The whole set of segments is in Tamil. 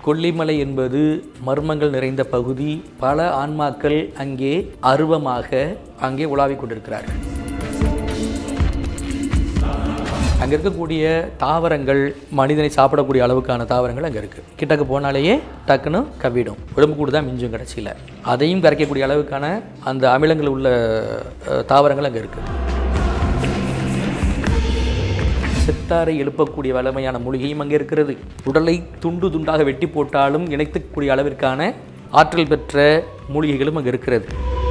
கொல்லிமலை என்பது மர்மங்கள் நிறைந்த பகுதி பல ஆன்மாக்கள் அங்கே அருவமாக அங்கே உலாவிக் கொண்டிருக்கிறார்கள் அங்கே இருக்கக்கூடிய தாவரங்கள் மனிதனை சாப்பிடக்கூடிய அளவுக்கான தாவரங்கள் அங்கே இருக்குது கிட்டக்க போனாலேயே டக்குன்னு கவ்விடும் உடம்பு கூட தான் மிஞ்சும் கடைசியில் அதையும் கரைக்கக்கூடிய அளவுக்கான அந்த அமிலங்கள் உள்ள அஹ், தாவரங்கள் அங்கே இருக்குது செத்தாரை எழுப்பக்கூடிய வலிமையான மூலிகையும் அங்கே இருக்கிறது உடலை துண்டு துண்டாக வெட்டி போட்டாலும் இணைக்கக்கூடிய அளவிற்கான ஆற்றல் பெற்ற மூலிகைகளும் அங்கே இருக்கிறது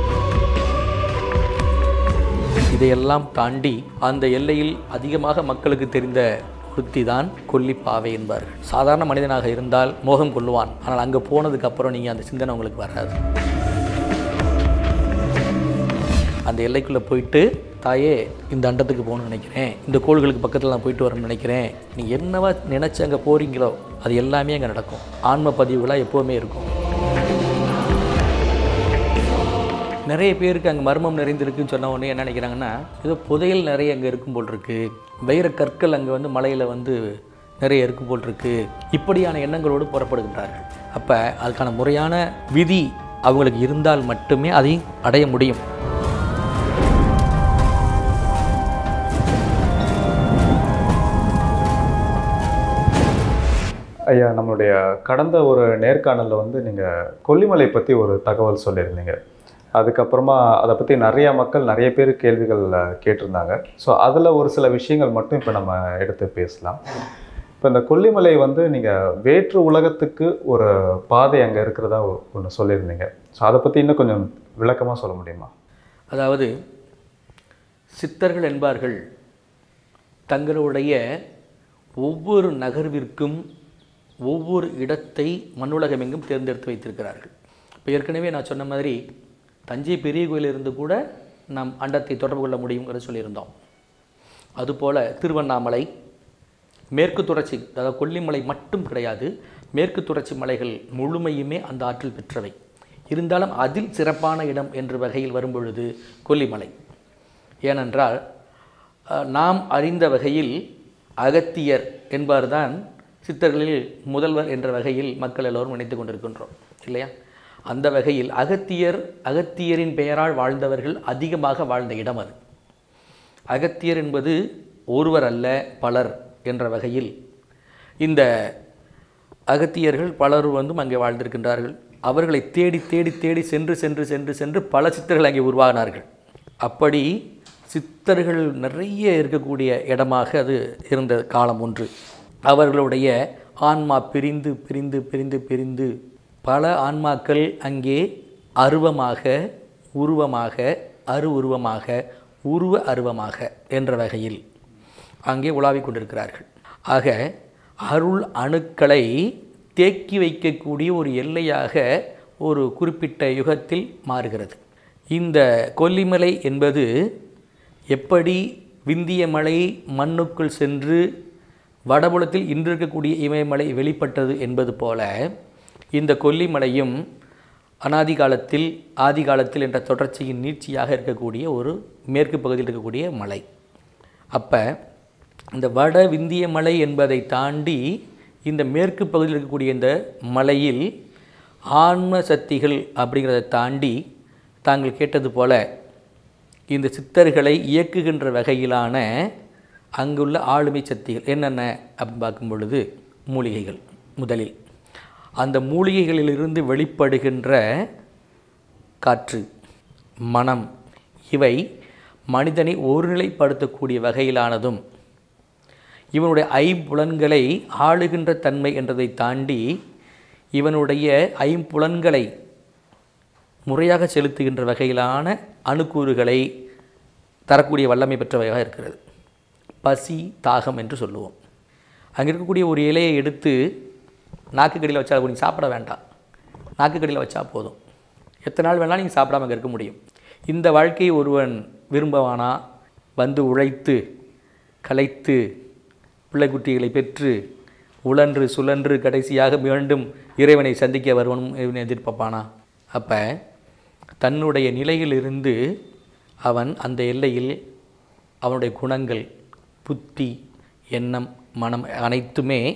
இதையெல்லாம் தாண்டி அந்த எல்லையில் அதிகமாக மக்களுக்கு தெரிந்த ஒருத்தி தான் கொல்லிப்பாவை என்பார்கள் சாதாரண மனிதனாக இருந்தால் மோகம் கொள்ளுவான் ஆனால் அங்கே போனதுக்கு அப்புறம் நீங்கள் அந்த சிந்தனை உங்களுக்கு வராது அந்த எல்லைக்குள்ளே போயிட்டு தாயே இந்த அண்டத்துக்கு போகணும்னு நினைக்கிறேன் இந்த கோள்களுக்கு பக்கத்தில் நான் போயிட்டு வரணும்னு நினைக்கிறேன் நீ என்னவா நினச்சி அங்கே போகிறீங்களோ அது எல்லாமே அங்கே நடக்கும் ஆன்ம பதிவுகளாக எப்போவுமே இருக்கும் நிறைய பேருக்கு அங்கே மர்மம் நிறைந்திருக்குன்னு சொன்ன உடனே என்ன நினைக்கிறாங்கன்னா ஏதோ புதையல் நிறைய அங்கே இருக்கும் போல் இருக்கு வைர கற்கள் அங்கே வந்து மலையில் வந்து நிறைய இருக்கும் போல் இருக்கு இப்படியான எண்ணங்களோடு புறப்படுகின்றார்கள் அப்போ அதுக்கான முறையான விதி அவங்களுக்கு இருந்தால் மட்டுமே அதை அடைய முடியும் ஐயா நம்மளுடைய கடந்த ஒரு நேர்காணலில் வந்து நீங்கள் கொல்லிமலை பற்றி ஒரு தகவல் சொல்லியிருந்தீங்க அதுக்கப்புறமா அதை பற்றி நிறையா மக்கள் நிறைய பேர் கேள்விகள் அஹ், கேட்டிருந்தாங்க ஸோ அதில் ஒரு சில விஷயங்கள் மட்டும் இப்போ நம்ம எடுத்து பேசலாம் இப்போ இந்த கொல்லிமலை வந்து நீங்கள் வேற்று உலகத்துக்கு ஒரு பாதை அங்கே இருக்கிறதா ஒன்று சொல்லியிருந்தீங்க ஸோ அதை பற்றி இன்னும் கொஞ்சம் விளக்கமாக சொல்ல முடியுமா அதாவது சித்தர்கள் என்பார்கள் தங்களுடைய ஒவ்வொரு நகர்விற்கும் ஒவ்வொரு இடத்தை மண்ணுலகமெங்கும் தேர்ந்தெடுத்து வைத்திருக்கிறார்கள் இப்போ ஏற்கனவே நான் சொன்ன மாதிரி தஞ்சை பெரிய கோயிலிருந்து கூட நாம் அண்டத்தை தொடர்பு கொள்ள முடியுங்கிறத சொல்லியிருந்தோம் அதுபோல் திருவண்ணாமலை மேற்கு தொடர்ச்சி அதாவது கொல்லிமலை மட்டும் கிடையாது மேற்கு தொடர்ச்சி மலைகள் முழுமையுமே அந்த ஆற்றல் பெற்றவை இருந்தாலும் அதில் சிறப்பான இடம் என்ற வகையில் வரும்பொழுது கொல்லிமலை ஏனென்றால் அஹ், நாம் அறிந்த வகையில் அகத்தியர் என்பார்தான் சித்தர்களில் முதல்வர் என்ற வகையில் மக்கள் எல்லோரும் நினைத்து கொண்டிருக்கின்றோம் இல்லையா அந்த வகையில் அகத்தியர் அகத்தியரின் பெயரால் வாழ்ந்தவர்கள் அதிகமாக வாழ்ந்த இடம் அது அகத்தியர் என்பது ஒருவர் அல்ல பலர் என்ற வகையில் இந்த அகத்தியர்கள் பலர் வந்தும் அங்கே வாழ்ந்திருக்கின்றார்கள் அவர்களை தேடி தேடி தேடி சென்று சென்று சென்று சென்று பல சித்தர்கள் அங்கே உருவாகினார்கள் அப்படி சித்தர்கள் நிறைய இருக்கக்கூடிய இடமாக அது இருந்த காலம் ஒன்று அவர்களுடைய ஆன்மா பிரிந்து பிரிந்து பிரிந்து பிரிந்து பல ஆன்மாக்கள் அங்கே அருவமாக உருவமாக அரு உருவமாக உருவ அருவமாக என்ற வகையில் அங்கே உலாவிக் கொண்டிருக்கிறார்கள் ஆக அருள் அணுக்களை தேக்கி வைக்கக்கூடிய ஒரு எல்லையாக ஒரு குறிப்பிட்ட யுகத்தில் மாறுகிறது இந்த கொல்லிமலை என்பது எப்படி விந்திய மலை மண்ணுக்குள் சென்று வடபுலத்தில் இன்று இருக்கக்கூடிய இமயமலை வெளிப்பட்டது என்பது போல இந்த கொல்லிமலையும் அனாதி காலத்தில் ஆதி காலத்தில் என்ற தொடர்ச்சியின் நீட்சியாக இருக்கக்கூடிய ஒரு மேற்கு பகுதியில் இருக்கக்கூடிய மலை அப்போ இந்த வட விந்திய மலை என்பதை தாண்டி இந்த மேற்கு பகுதியில் இருக்கக்கூடிய இந்த மலையில் ஆன்ம சக்திகள் அப்படிங்கிறத தாண்டி தாங்கள் கேட்டது போல இந்த சித்தர்களை இயக்குகின்ற வகையிலான அங்குள்ள ஆளுமை சக்திகள் என்னென்ன அப்படின்னு பார்க்கும் பொழுது மூலிகைகள் முதலில் அந்த மூலிகைகளிலிருந்து வெளிப்படுகின்ற காற்று மனம் இவை மனிதனை ஒருநிலைப்படுத்தக்கூடிய வகையிலானதும் இவனுடைய ஐம்புலன்களை ஆளுகின்ற தன்மை என்றதை தாண்டி இவனுடைய ஐம்புலன்களை முறையாக செலுத்துகின்ற வகையிலான அணுக்கூறுகளை தரக்கூடிய வல்லமை பெற்றவையாக இருக்கிறது பசி தாகம் என்று சொல்லுவோம் அங்கே இருக்கக்கூடிய ஒரு இலையை எடுத்து நாக்குக்கடியில் வச்சா அதை நீங்கள் சாப்பிட வேண்டாம் நாக்குக்கடியில் வச்சா போதும் எத்தனை நாள் வேணாலும் நீங்கள் சாப்பிடாம அங்கே இருக்க முடியும் இந்த வாழ்க்கையை ஒருவன் விரும்பவானா வந்து உழைத்து கலைத்து பிள்ளைக்குட்டிகளை பெற்று உழன்று சுழன்று கடைசியாக மீண்டும் இறைவனை சந்திக்க வருவனும் இவன் எதிர்பார்ப்பானா அப்போ தன்னுடைய நிலையிலிருந்து அவன் அந்த எல்லையில் அவனுடைய குணங்கள் புத்தி எண்ணம் மனம் அனைத்துமே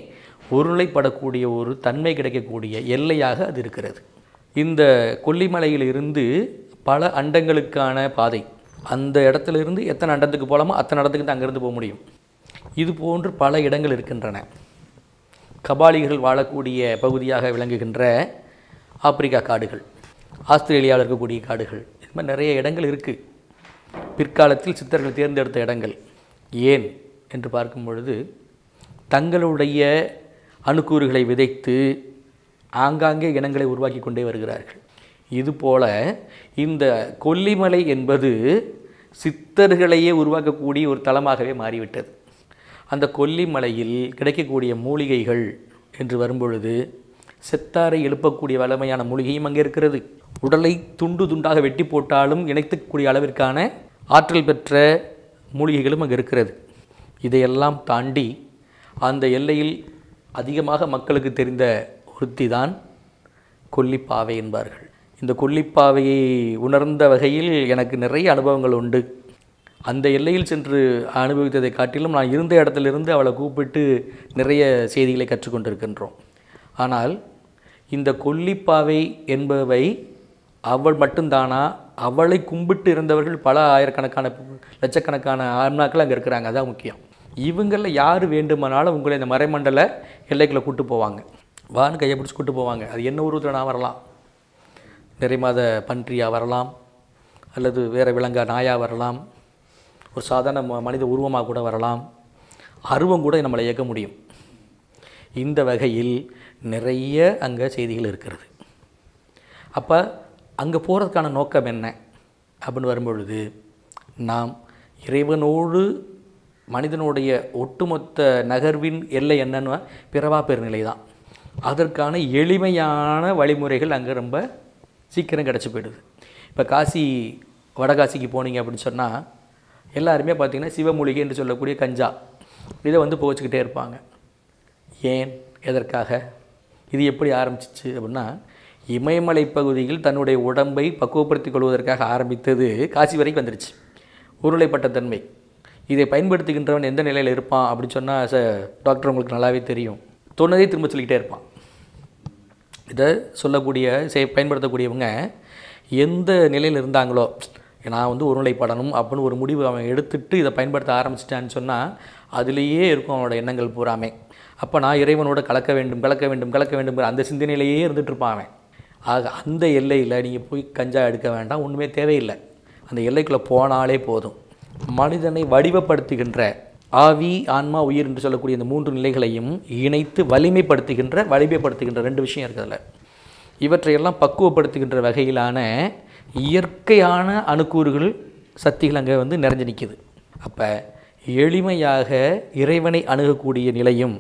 ஒருநிலைப்படக்கூடிய ஒரு தன்மை கிடைக்கக்கூடிய எல்லையாக அது இருக்கிறது இந்த கொல்லிமலையிலிருந்து பல அண்டங்களுக்கான பாதை அந்த இடத்துல இருந்து எத்தனை அண்டத்துக்கு போகலாமோ அத்தனை இடத்துக்கு தான் அங்கேருந்து போக முடியும் இது போன்று பல இடங்கள் இருக்கின்றன கபாலிகர்கள் வாழக்கூடிய பகுதியாக விளங்குகின்ற ஆப்பிரிக்கா காடுகள் ஆஸ்திரேலியாவில் இருக்கக்கூடிய காடுகள் இது மாதிரி நிறைய இடங்கள் இருக்குது பிற்காலத்தில் சித்தர்கள் தேர்ந்தெடுத்த இடங்கள் ஏன் என்று பார்க்கும் பொழுது தங்களுடைய அணுக்கூறுகளை விதைத்து ஆங்காங்கே இனங்களை உருவாக்கி கொண்டே வருகிறார்கள் இதுபோல இந்த கொல்லிமலை என்பது சித்தர்களையே உருவாக்கக்கூடிய ஒரு தலமாகவே மாறிவிட்டது அந்த கொல்லிமலையில் கிடைக்கக்கூடிய மூலிகைகள் என்று வரும்பொழுது செத்தாரை எழுப்பக்கூடிய வலிமையான மூலிகையும் அங்கே இருக்கிறது உடலை துண்டு துண்டாக வெட்டி போட்டாலும் இணைத்துக்கூடிய அளவிற்கான ஆற்றல் பெற்ற மூலிகைகளும் அங்கே இருக்கிறது இதையெல்லாம் தாண்டி அந்த எல்லையில் அதிகமாக மக்களுக்கு தெரிந்த ஒருத்தி தான் கொல்லிப்பாவை என்பார்கள் இந்த கொல்லிப்பாவையை உணர்ந்த வகையில் எனக்கு நிறைய அனுபவங்கள் உண்டு அந்த எல்லையில் சென்று அனுபவித்ததை காட்டிலும் நான் இருந்த இடத்திலிருந்து அவளை கூப்பிட்டு நிறைய செய்திகளை கற்றுக்கொண்டிருக்கின்றோம் ஆனால் இந்த கொல்லிப்பாவை என்பவை அவள் மட்டும்தானா அவளை கும்பிட்டு இருந்தவர்கள் பல ஆயிரக்கணக்கான லட்சக்கணக்கான ஆன்மாக்கள் அங்கே இருக்கிறாங்க அதான் முக்கியம் இவங்களில் யார் வேண்டுமானாலும் உங்களை இந்த மறைமண்டல எல்லைக்குள்ளே கூட்டு போவாங்க வான்னு கையை பிடிச்சி கூட்டு போவாங்க அது என்ன உருவத்தில் நான் வரலாம் நிறை மாத பன்றியாக வரலாம் அல்லது வேறு விலங்கா நாயாக வரலாம் ஒரு சாதாரண ம- மனித உருவமாக கூட வரலாம் அருவம் கூட நம்மளை இயக்க முடியும் இந்த வகையில் நிறைய அங்கே செய்திகள் இருக்கிறது அப்போ அங்கே போகிறதுக்கான நோக்கம் என்ன அப்படின்னு வரும்பொழுது நாம் இறைவனோடு மனிதனுடைய ஒட்டுமொத்த நகர்வின் எல்லை என்னன்னு பிறவா பெருநிலை தான் அதற்கான எளிமையான வழிமுறைகள் அங்கே ரொம்ப சீக்கிரம் கிடச்சி போயிடுது இப்போ காசி வடகாசிக்கு போனீங்க அப்படின்னு சொன்னால் எல்லாருமே பார்த்திங்கன்னா சிவமூலிகை என்று சொல்லக்கூடிய கஞ்சா இதை வந்து புகைச்சிக்கிட்டே இருப்பாங்க ஏன் எதற்காக இது எப்படி ஆரம்பிச்சிச்சு அப்படின்னா இமயமலை பகுதியில் தன்னுடைய உடம்பை பக்குவப்படுத்திக் கொள்வதற்காக ஆரம்பித்தது காசி வரைக்கும் வந்துருச்சு உருளைப்பட்ட தன்மை இதை பயன்படுத்துகின்றவன் எந்த நிலையில் இருப்பான் அப்படின்னு சொன்னால் ச டாக்டர் உங்களுக்கு நல்லாவே தெரியும் தொன்னதே திரும்ப சொல்லிக்கிட்டே இருப்பான் இதை சொல்லக்கூடிய செய் பயன்படுத்தக்கூடியவங்க எந்த நிலையில் இருந்தாங்களோ நான் வந்து ஒருநிலைப்படணும் அப்படின்னு ஒரு முடிவு அவன் எடுத்துட்டு இதை பயன்படுத்த ஆரம்பிச்சிட்டான்னு சொன்னால் அதுலேயே இருக்கும் அவனோட எண்ணங்கள் பூராமே அப்போ நான் இறைவனோட கலக்க வேண்டும் கலக்க வேண்டும் கலக்க வேண்டும் அந்த சிந்தனையிலேயே இருந்துட்டு இருப்பான் அவன் ஆக அந்த எல்லையில் நீங்கள் போய் கஞ்சா எடுக்க வேண்டாம் ஒன்றுமே தேவையில்லை அந்த எல்லைக்குள்ளே போனாலே போதும் மனிதனை வடிவப்படுத்துகின்ற ஆவி ஆன்மா உயிர் என்று சொல்லக்கூடிய இந்த மூன்று நிலைகளையும் இணைத்து வலிமைப்படுத்துகின்ற வலிமைப்படுத்துகின்ற ரெண்டு விஷயம் இருக்குதுல்ல இவற்றையெல்லாம் பக்குவப்படுத்துகின்ற வகையிலான இயற்கையான அணுக்கூறுகள் சக்திகள் அங்கே வந்து நிறைஞ்சு நிற்கிது அப்போ எளிமையாக இறைவனை அணுகக்கூடிய நிலையும்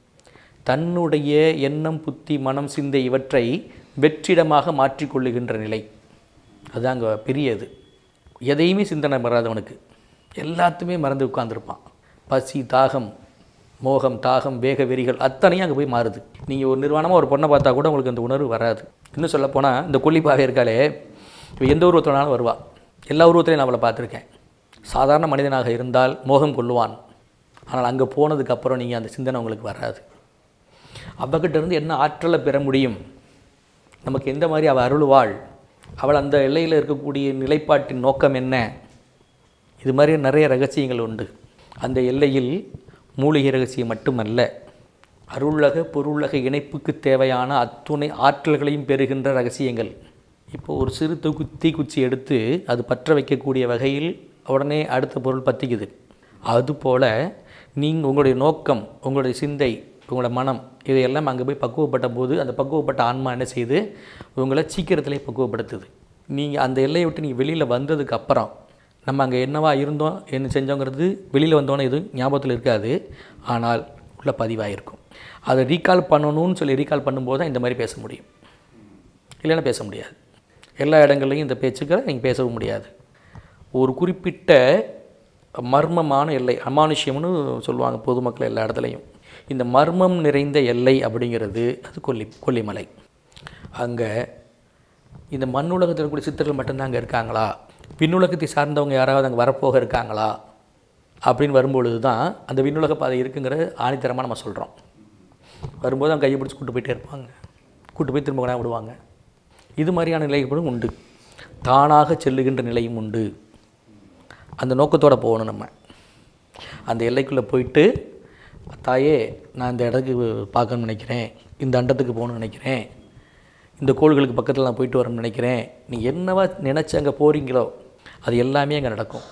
தன்னுடைய எண்ணம் புத்தி மனம் சிந்தை இவற்றை வெற்றிடமாக மாற்றிக்கொள்ளுகின்ற நிலை அதுதான் அங்கே பெரியது எதையுமே சிந்தனை வராதவனுக்கு எல்லாத்தையுமே மறந்து உட்கார்ந்திருப்பான் பசி தாகம் மோகம் தாகம் வேக வெறிகள் அத்தனையும் அங்கே போய் மாறுது நீங்கள் ஒரு நிர்வாணமாக ஒரு பொண்ணை பார்த்தா கூட உங்களுக்கு அந்த உணர்வு வராது இன்னும் சொல்லப்போனால் இந்த கொல்லிப்பாக இருக்காளே இவ எந்த உருவத்தோனாலும் வருவா எல்லா உருவத்திலையும் நான் அவளை பார்த்துருக்கேன் சாதாரண மனிதனாக இருந்தால் மோகம் கொள்ளுவான் ஆனால் அங்கே போனதுக்கப்புறம் நீங்கள் அந்த சிந்தனை உங்களுக்கு வராது அவகிட்ட இருந்து என்ன ஆற்றலை பெற முடியும் நமக்கு எந்த மாதிரி அவள் அருளுவாள் அவள் அந்த எல்லையில் இருக்கக்கூடிய நிலைப்பாட்டின் நோக்கம் என்ன இது மாதிரி நிறைய ரகசியங்கள் உண்டு அந்த எல்லையில் மூலிகை ரகசியம் மட்டுமல்ல அருளக பொருளக இணைப்புக்கு தேவையான அத்துணை ஆற்றல்களையும் பெறுகின்ற ரகசியங்கள் இப்போ ஒரு சிறு தூக்கு தீக்குச்சி எடுத்து அது பற்ற வைக்கக்கூடிய வகையில் உடனே அடுத்த பொருள் பற்றிக்குது அதுபோல் நீங்கள் உங்களுடைய நோக்கம் உங்களுடைய சிந்தை உங்களோட மனம் இதையெல்லாம் அங்கே போய் பக்குவப்பட்ட போது அந்த பக்குவப்பட்ட ஆன்மா என்ன செய்யுது உங்களை சீக்கிரத்திலே பக்குவப்படுத்துது நீங்கள் அந்த எல்லையை விட்டு நீங்கள் வெளியில் வந்ததுக்கு அப்புறம் நம்ம அங்கே என்னவா இருந்தோம் என்ன செஞ்சோங்கிறது வெளியில் வந்தோன்னே எதுவும் ஞாபகத்தில் இருக்காது ஆனால் உள்ள பதிவாயிருக்கும் அதை ரீகால் பண்ணணும்னு சொல்லி ரீகால் பண்ணும்போது தான் இந்த மாதிரி பேச முடியும் இல்லைன்னா பேச முடியாது எல்லா இடங்கள்லையும் இந்த பேச்சுக்களை நீங்கள் பேசவும் முடியாது ஒரு குறிப்பிட்ட மர்மமான எல்லை அமானுஷ்யம்னு சொல்லுவாங்க பொதுமக்கள் எல்லா இடத்துலையும் இந்த மர்மம் நிறைந்த எல்லை அப்படிங்கிறது அது கொல்லி கொல்லிமலை அங்கே இந்த மண்ணுலகத்தில் இருக்கக்கூடிய சித்தர்கள் மட்டும்தான் அங்கே இருக்காங்களா விண்ணுலகத்தை சார்ந்தவங்க யாராவது அங்கே வரப்போக இருக்காங்களா அப்படின்னு வரும்பொழுது தான் அந்த விண்ணுலக பாதை இருக்குங்கிற ஆணித்தரமாக நம்ம சொல்கிறோம் வரும்போது அவங்க கையை பிடிச்சி கூட்டு போயிட்டே இருப்பாங்க கூட்டு போய் திரும்ப கொண்டாந்து விடுவாங்க இது மாதிரியான நிலைகளும் உண்டு தானாக செல்லுகின்ற நிலையும் உண்டு அந்த நோக்கத்தோட போகணும் நம்ம அந்த எல்லைக்குள்ளே போயிட்டு தாயே நான் இந்த இடத்துக்கு பார்க்கணும்னு நினைக்கிறேன் இந்த அண்டத்துக்கு போகணும்னு நினைக்கிறேன் இந்த கோள்களுக்கு பக்கத்தில் நான் போயிட்டு வரணும்னு நினைக்கிறேன் நீ என்னவா நினச்சி அங்கே போகிறீங்களோ அது எல்லாமே அங்கே நடக்கும்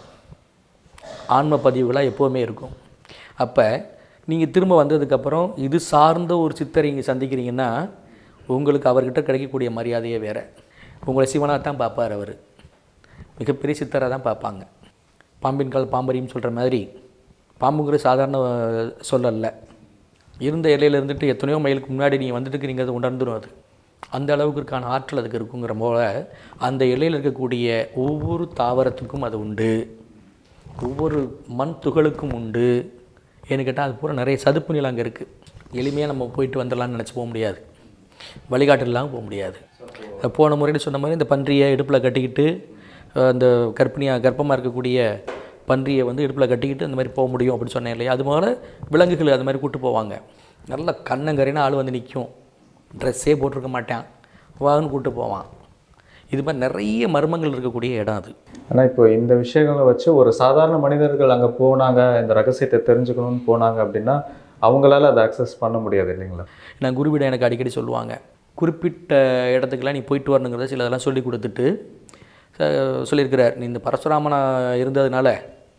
ஆன்ம பதிவுகளாக எப்போவுமே இருக்கும் அப்போ நீங்கள் திரும்ப வந்ததுக்கப்புறம் இது சார்ந்த ஒரு சித்தரை இங்கே சந்திக்கிறீங்கன்னா உங்களுக்கு அவர்கிட்ட கிடைக்கக்கூடிய மரியாதையே வேறு உங்களை சிவனாக தான் பார்ப்பார் அவர் மிகப்பெரிய சித்தராக தான் பார்ப்பாங்க பாம்பின் கால் பாம்பரியும் சொல்கிற மாதிரி பாம்புங்கிறது சாதாரண அஹ், சொல்லல்ல இருந்த எல்லையில் இருந்துட்டு எத்தனையோ மைலுக்கு முன்னாடி நீங்கள் வந்துட்டு நீங்கள் அதை உணர்ந்துடும் அது அந்த அளவுக்கு இருக்கான ஆற்றல் அதுக்கு இருக்குங்கிற போல அந்த எல்லையில் இருக்கக்கூடிய ஒவ்வொரு தாவரத்துக்கும் அது உண்டு ஒவ்வொரு மண் துகளுக்கும் உண்டு ஏன்னு கேட்டால் அது பூரா நிறைய சதுப்பு நிலம் அங்கே இருக்குது எளிமையாக நம்ம போயிட்டு வந்துடலாம்னு நினச்சி போக முடியாது வழிகாட்டு இல்லாமல் போக முடியாது அது போன முறையில் சொன்ன மாதிரி இந்த பன்றியை இடுப்பில் கட்டிக்கிட்டு அஹ், அந்த கர்ப்பிணியாக கர்ப்பமாக இருக்கக்கூடிய பன்றியை வந்து இடுப்பில் கட்டிக்கிட்டு அந்த மாதிரி போக முடியும் அப்படின்னு சொன்னேன் இல்லையா அது மாதிரி விலங்குகள் அது மாதிரி கூட்டு போவாங்க நல்ல கண்ணங்கரைன்னு ஆள் வந்து நிற்கும் ட்ரெஸ்ஸே போட்டிருக்க மாட்டான் வான்னு கூட்டு போவான் இது மாதிரி நிறைய மர்மங்கள் இருக்கக்கூடிய இடம் அது ஆனால் இப்போ இந்த விஷயங்களை வச்சு ஒரு சாதாரண மனிதர்கள் அங்கே போனாங்க இந்த ரகசியத்தை தெரிஞ்சுக்கணும்னு போனாங்க அப்படின்னா அவங்களால அதை அக்சஸ் பண்ண முடியாது இல்லைங்களா நான் குருவிடம் எனக்கு அடிக்கடி சொல்லுவாங்க குறிப்பிட்ட இடத்துக்கெல்லாம் நீ போயிட்டு வரணுங்கிறத சில இதெல்லாம் சொல்லி கொடுத்துட்டு ச- சொல்லியிருக்கிறார் நீ இந்த பரசுராமனா இருந்ததுனால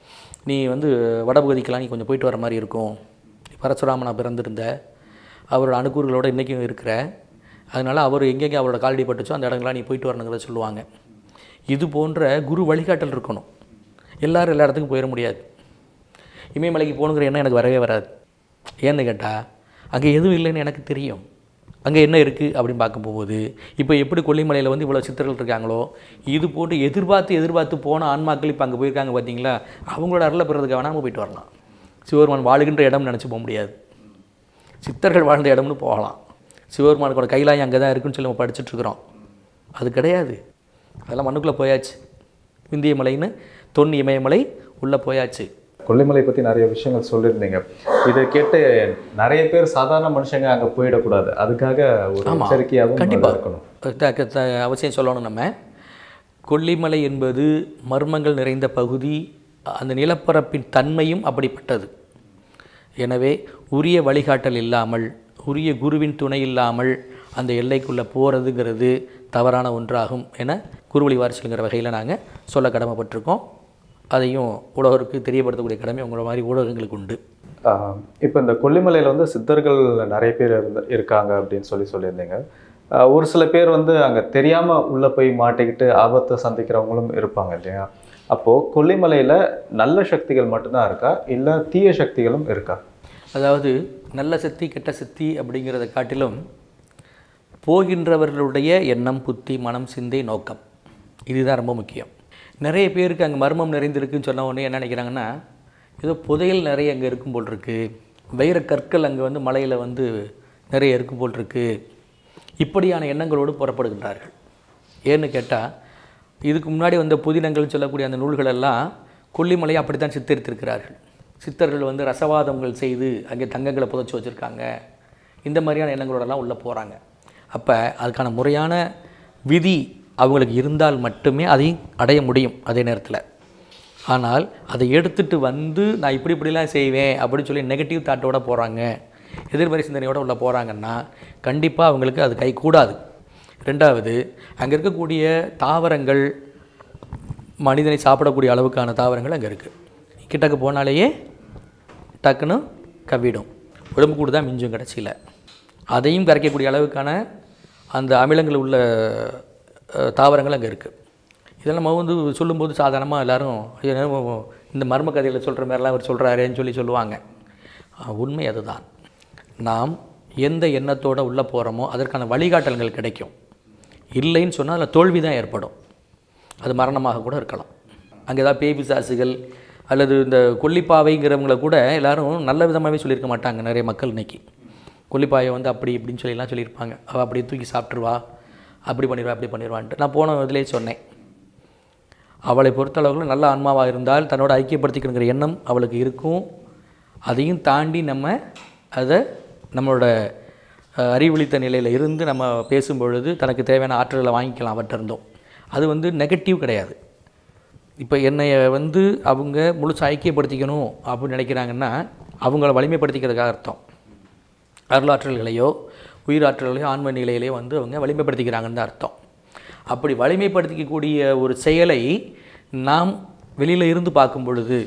நீ வந்து வடபகுதிக்கெல்லாம் நீ கொஞ்சம் போயிட்டு வர மாதிரி இருக்கும் நீ பரசுராமனா பிறந்திருந்த அவரோட அணுக்கூறுகளோட இன்றைக்கும் இருக்கிற அதனால் அவர் எங்கெங்கே அவரோட காலடி பட்டுச்சோ அந்த இடங்கள்லாம் நீ போயிட்டு வரணுங்கிறத சொல்லுவாங்க இது போன்ற குரு வழிகாட்டல் இருக்கணும் எல்லாரும் எல்லா இடத்துக்கும் போயிட முடியாது இமயமலைக்கு போகணுங்கிற எண்ணம் எனக்கு வரவே வராது ஏன்னு கேட்டால் அங்கே எதுவும் இல்லைன்னு எனக்கு தெரியும் அங்கே என்ன இருக்குது அப்படின்னு பார்க்க போகும்போது இப்போ எப்படி கொல்லிமலையில் வந்து இவ்வளோ சித்தர்கள் இருக்காங்களோ இது போட்டு எதிர்பார்த்து எதிர்பார்த்து போன ஆன்மாக்கள் இப்போ அங்கே போயிருக்காங்க பார்த்தீங்களா அவங்களோட அருளை பெறதுக்கு வேணால் நம்ம போயிட்டு வரலாம் சிவபெருமான் வாழுகின்ற இடம்னு நினச்சி போக முடியாது சித்தர்கள் வாழ்ந்த இடம்னு போகலாம் சிவபெருமானுக்கோட கைலாயம் அங்கே தான் இருக்குன்னு சொல்லி நம்ம படிச்சுட்டு இருக்கிறோம் அது கிடையாது அதெல்லாம் மண்ணுக்குள்ளே போயாச்சு விந்திய மலைன்னு தொன் இமயமலை உள்ளே போயாச்சு கொல்லிமலை பற்றி நிறைய விஷயங்கள் சொல்லியிருந்தீங்க இதை கேட்டு நிறைய பேர் சாதாரண மனுஷங்க அங்கே போயிடக்கூடாது அதுக்காக ஒரு ஆமா. எச்சரிக்கையாகவும் கண்டிப்பா. இருக்கணும் த- க- த- அவசியம் சொல்லணும் நம்ம கொல்லிமலை என்பது மர்மங்கள் நிறைந்த பகுதி அந்த நிலப்பரப்பின் தன்மையும் அப்படிப்பட்டது எனவே உரிய வழிகாட்டல் இல்லாமல் உரிய குருவின் துணை இல்லாமல் அந்த எல்லைக்குள்ளே போகிறதுங்கிறது தவறான ஒன்றாகும் என குருவழி வாரிசுங்கிற வகையில் நாங்கள் சொல்ல கடமைப்பட்டிருக்கோம் அதையும் உலகருக்கு தெரியப்படுத்தக்கூடிய கடமை உங்களை மாதிரி ஊடகங்களுக்கு உண்டு ஆஹ் இப்போ இந்த கொல்லிமலையில் வந்து சித்தர்கள் நிறைய பேர் இருந்த இருக்காங்க அப்படின்னு சொல்லி சொல்லியிருந்தீங்க ஆஹ் ஒரு சில பேர் வந்து அங்கே தெரியாமல் உள்ளே போய் மாட்டிக்கிட்டு ஆபத்தை சந்திக்கிறவங்களும் இருப்பாங்க இல்லையா அப்போது கொல்லிமலையில் நல்ல சக்திகள் மட்டும்தான் இருக்கா இல்லை தீய சக்திகளும் இருக்கா அதாவது நல்ல சக்தி கெட்ட சக்தி அப்படிங்கிறத காட்டிலும் போகின்றவர்களுடைய எண்ணம் புத்தி மனம் சிந்தை நோக்கம் இதுதான் ரொம்ப முக்கியம் நிறைய பேருக்கு அங்கே மர்மம் நிறைந்திருக்குன்னு சொன்ன உடனே என்ன நினைக்கிறாங்கன்னா ஏதோ புதையல் நிறைய அங்கே இருக்கும் போல் இருக்கு வைர கற்கள் அங்கே வந்து மலையில் வந்து நிறைய இருக்கும் போல் இருக்கு இப்படியான எண்ணங்களோடு புறப்படுகின்றார்கள் ஏன்னு கேட்டால் இதுக்கு முன்னாடி வந்த புதினங்கள் சொல்லக்கூடிய அந்த நூல்கள் எல்லாம் கொல்லிமலையை அப்படித்தான் சித்தரித்திருக்கிறார்கள் சித்தர்கள் வந்து ரசவாதங்கள் செய்து அங்கே தங்கங்களை புதைச்சி வச்சுருக்காங்க இந்த மாதிரியான எண்ணங்களோடலாம் உள்ளே போகிறாங்க அப்போ அதுக்கான முறையான விதி அவங்களுக்கு இருந்தால் மட்டுமே அதையும் அடைய முடியும் அதே நேரத்தில் ஆனால் அதை எடுத்துட்டு வந்து நான் இப்படி இப்படிலாம் செய்வேன் அப்படின்னு சொல்லி நெகட்டிவ் தாட்டோட போகிறாங்க எதிர்மறை சிந்தனையோட உள்ள போகிறாங்கன்னா கண்டிப்பாக அவங்களுக்கு அது கை கூடாது ரெண்டாவது அங்கே இருக்கக்கூடிய தாவரங்கள் மனிதனை சாப்பிடக்கூடிய அளவுக்கான தாவரங்கள் அங்கே இருக்குது கிட்டக்கு போனாலேயே டக்குன்னு கவ்விடும் உடம்பு கூட தான் மிஞ்சும் கடைசியில் அதையும் கரைக்கக்கூடிய அளவுக்கான அந்த அமிலங்கள் உள்ள அஹ், தாவரங்கள் அங்கே இருக்குது இதெல்லாம் நம்ம வந்து சொல்லும்போது சாதாரணமாக எல்லாரும் ஐயோ, என்னமோ இந்த மர்ம கதையில் சொல்கிற மாதிரிலாம் அவர் சொல்கிறாரேன்னு சொல்லி சொல்லுவாங்க ஆஹ், உண்மை அதுதான் நாம் எந்த எண்ணத்தோடு உள்ளே போகிறோமோ அதற்கான வழிகாட்டல்கள் கிடைக்கும் இல்லைன்னு சொன்னால் அதில் தோல்வி தான் ஏற்படும் அது மரணமாக கூட இருக்கலாம் அங்கே ஏதாவது பேய் பிசாசுகள் அல்லது இந்த கொல்லிப்பாவைங்கிறவங்கள கூட எல்லாரும் நல்ல விதமாகவே சொல்லியிருக்க மாட்டாங்க நிறைய மக்கள் இன்னைக்கு கொல்லிப்பாயை வந்து அப்படி இப்படின்னு சொல்லிலாம் சொல்லியிருப்பாங்க அவள் அப்படியே தூக்கி சாப்பிட்ருவா அப்படி பண்ணிடுவா அப்படி பண்ணிடுவான்ட்டு நான் போன இதிலே சொன்னேன் அவளை பொறுத்தளவுக்கு நல்ல ஆன்மாவாக இருந்தால் தன்னோட ஐக்கியப்படுத்திக்கணுங்கிற எண்ணம் அவளுக்கு இருக்கும் அதையும் தாண்டி நம்ம அதை நம்மளோட அஹ், அறிவொளித்த நிலையில் இருந்து நம்ம பேசும் பொழுது தனக்கு தேவையான ஆற்றலை வாங்கிக்கலாம் அவற்றிருந்தோம் அது வந்து நெகட்டிவ் கிடையாது இப்போ என்னைய வந்து அவங்க முழுசு ஐக்கியப்படுத்திக்கணும் அப்படின்னு நினைக்கிறாங்கன்னா அவங்கள வலிமைப்படுத்திக்கிறதுக்காக அர்த்தம் அருளாற்றல்களையோ உயிராற்றல்களையோ ஆன்ம நிலையிலையோ வந்து அவங்க வலிமைப்படுத்திக்கிறாங்கன்னு தான் அர்த்தம் அப்படி வலிமைப்படுத்திக்கக்கூடிய ஒரு செயலை நாம் வெளியில் இருந்து பார்க்கும் பொழுது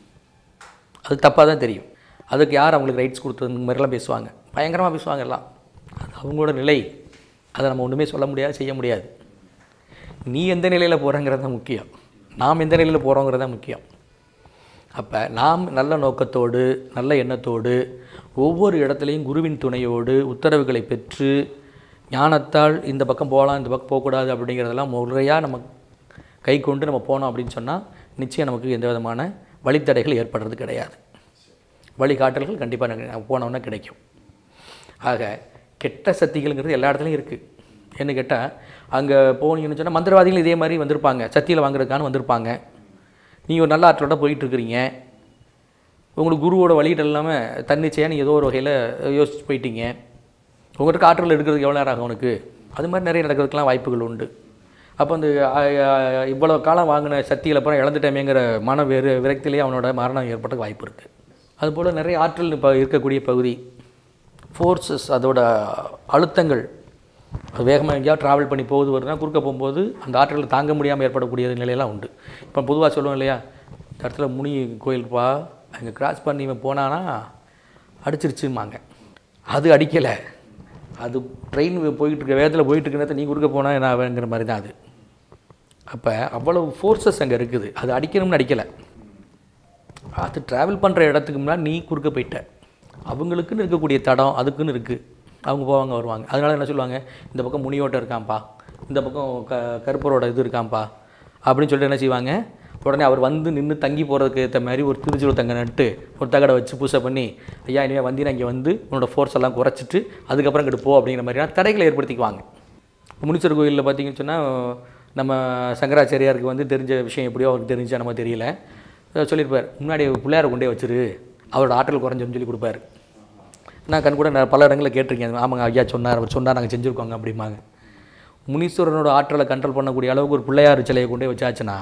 அது தப்பாக தான் தெரியும் அதுக்கு யார் அவங்களுக்கு ரைட்ஸ் கொடுத்தது மாதிரிலாம் பேசுவாங்க பயங்கரமாக பேசுவாங்க எல்லாம் அது அவங்களோட நிலை அதை நம்ம ஒன்றுமே சொல்ல முடியாது செய்ய முடியாது நீ எந்த நிலையில் போகிறங்கிறது தான் முக்கியம் நாம் எந்த நிலையில் போகிறோங்கிறது தான் முக்கியம் அப்போ நாம் நல்ல நோக்கத்தோடு நல்ல எண்ணத்தோடு ஒவ்வொரு இடத்துலையும் குருவின் துணையோடு உத்தரவுகளை பெற்று ஞானத்தால் இந்த பக்கம் போகலாம் இந்த பக்கம் போகக்கூடாது அப்படிங்கிறதெல்லாம் முறையாக நம்ம கை கொண்டு நம்ம போனோம் அப்படின்னு சொன்னால் நிச்சயம் நமக்கு எந்த விதமான வழித்தடைகள் ஏற்படுறது கிடையாது வழிகாட்டல்கள் கண்டிப்பாக போனோன்னா கிடைக்கும் ஆக கெட்ட சக்திகள்ங்கிறது எல்லா இடத்துலையும் இருக்குது என்ன கேட்டால் அங்கே போனீங்கன்னு சொன்னால் மந்திரவாதிகள் இதே மாதிரி வந்திருப்பாங்க சத்தியில் வாங்குறதுக்கான வந்திருப்பாங்க நீங்கள் ஒரு நல்ல ஆற்றலோட போயிட்டுருக்கிறீங்க உங்களுக்கு குருவோட வழிகிட்ட இல்லாமல் தன்னிச்சையாக நீங்கள் ஏதோ ஒரு வகையில் யோசிச்சு போயிட்டீங்க உங்கள்கிட்ட ஆற்றல் எடுக்கிறதுக்கு எவ்வளோ நேரம் ஆகும் உனக்கு அது மாதிரி நிறைய நடக்கிறதுக்கெலாம் வாய்ப்புகள் உண்டு அப்போ அந்த அ, அ, இவ்வளோ காலம் வாங்கின சக்தியில் அப்புறம் இழந்துட்டேமேங்கிற மன வெறு விரக்தியிலேயே அவனோட மரணம் ஏற்பட வாய்ப்பு இருக்குது அதுபோல் நிறைய ஆற்றல் இப்போ இருக்கக்கூடிய பகுதி ஃபோர்ஸஸ் அதோட அழுத்தங்கள் அது வேகமாக எங்கேயாவது ட்ராவல் பண்ணி போகுது வருதுன்னா குறுக்க போகும்போது அந்த ஆற்றலை தாங்க முடியாமல் ஏற்படக்கூடிய நிலையெல்லாம் உண்டு இப்போ பொதுவாக சொல்லுவோம் இல்லையா இந்த இடத்துல முனி கோயில்ப்பா அங்கே கிராஸ் பண்ணி இவன் போனானா அடிச்சிருச்சுமாங்க அது அடிக்கலை அது ட்ரெயின் போயிட்டு இருக்க வேகத்தில் போயிட்டு இருக்க நேரத்தில் நீ குறுக்க போனால் என்ன ஆகுங்கிற மாதிரி தான் அது அப்போ அவ்வளவு ஃபோர்ஸஸ் அங்கே இருக்குது அது அடிக்கணும்னு அடிக்கலை அது ட்ராவல் பண்ணுற இடத்துக்கு முன்னாடி நீ குறுக்க போயிட்ட அவங்களுக்குன்னு இருக்கக்கூடிய தடம் அதுக்குன்னு இருக்குது அவங்க போவாங்க வருவாங்க அதனால என்ன சொல்லுவாங்க இந்த பக்கம் முனியோட்டம் இருக்கான்ப்பா இந்த பக்கம் க கருப்பரோட இது இருக்கான்ப்பா அப்படின்னு சொல்லிட்டு என்ன செய்வாங்க உடனே அவர் வந்து நின்று தங்கி போகிறதுக்கு ஏற்ற மாதிரி ஒரு திருச்சியில் தங்க நட்டு ஒரு தகடை வச்சு பூசை பண்ணி ஐயா இனிமேல் வந்தீங்கன்னா இங்கே வந்து உன்னோட ஃபோர்ஸ் எல்லாம் குறைச்சிட்டு அதுக்கப்புறம் இங்கிட்டு போ அப்படிங்கிற மாதிரியான தடைகளை ஏற்படுத்திக்குவாங்க முனீஸ்வரர் கோயிலில் பார்த்தீங்கன்னு சொன்னால் நம்ம சங்கராச்சாரியாருக்கு வந்து தெரிஞ்ச விஷயம் எப்படியோ அவருக்கு தெரிஞ்சா நம்ம தெரியல அஹ் சொல்லியிருப்பார் முன்னாடி பிள்ளையாரை கொண்டே வச்சிரு அவரோட ஆற்றல் குறைஞ்சோன்னு சொல்லி கொடுப்பாரு நான் கண் கூட நான் பல இடங்களில் கேட்டிருக்கேன் ஆமாங்க ஐயா சொன்னார் அவர் சொன்னார் நாங்கள் செஞ்சுருக்கோங்க அப்படிம்பாங்க முனீஸ்வரனோட ஆற்றலை கண்ட்ரோல் பண்ணக்கூடிய அளவுக்கு ஒரு பிள்ளையார் சிலையை கொண்டே வச்சாச்சுன்னா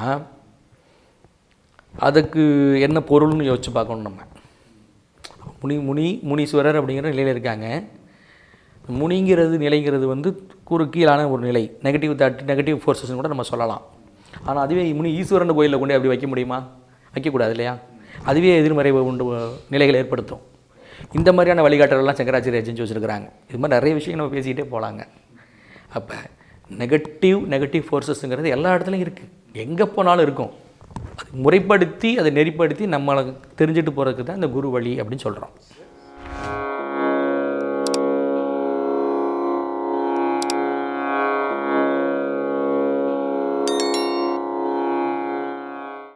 அதுக்கு என்ன பொருள்னு யோசிச்சு பார்க்கணும் நம்ம முனி முனி முனீஸ்வரர் அப்படிங்கிற நிலையில் இருக்காங்க முனிங்கிறது நிலைங்கிறது வந்து குறு கீழான ஒரு நிலை நெகட்டிவ் தாட் நெகட்டிவ் ஃபோர்ஸஸ்னு கூட நம்ம சொல்லலாம் ஆனால் அதுவே முனி ஈஸ்வரன் கோயிலில் கொண்டு அப்படி வைக்க முடியுமா வைக்கக்கூடாது இல்லையா அதுவே எதிர்மறை உண்டு நிலைகளை ஏற்படுத்தும் இந்த மாதிரியான வழிகாட்டலாம் சங்கராச்சாரியா செஞ்சு வச்சுருக்கிறாங்க இது மாதிரி நிறைய விஷயங்கள் நம்ம பேசிக்கிட்டே போகலாங்க அப்போ நெகட்டிவ் நெகட்டிவ் ஃபோர்ஸஸ்ங்கிறது எல்லா இடத்துலையும் இருக்குது எங்கே போனாலும் இருக்கும் அது முறைப்படுத்தி அதை நெறிப்படுத்தி நம்மளை தெரிஞ்சுட்டு போகிறதுக்கு தான் இந்த குரு வழி அப்படின்னு சொல்கிறோம்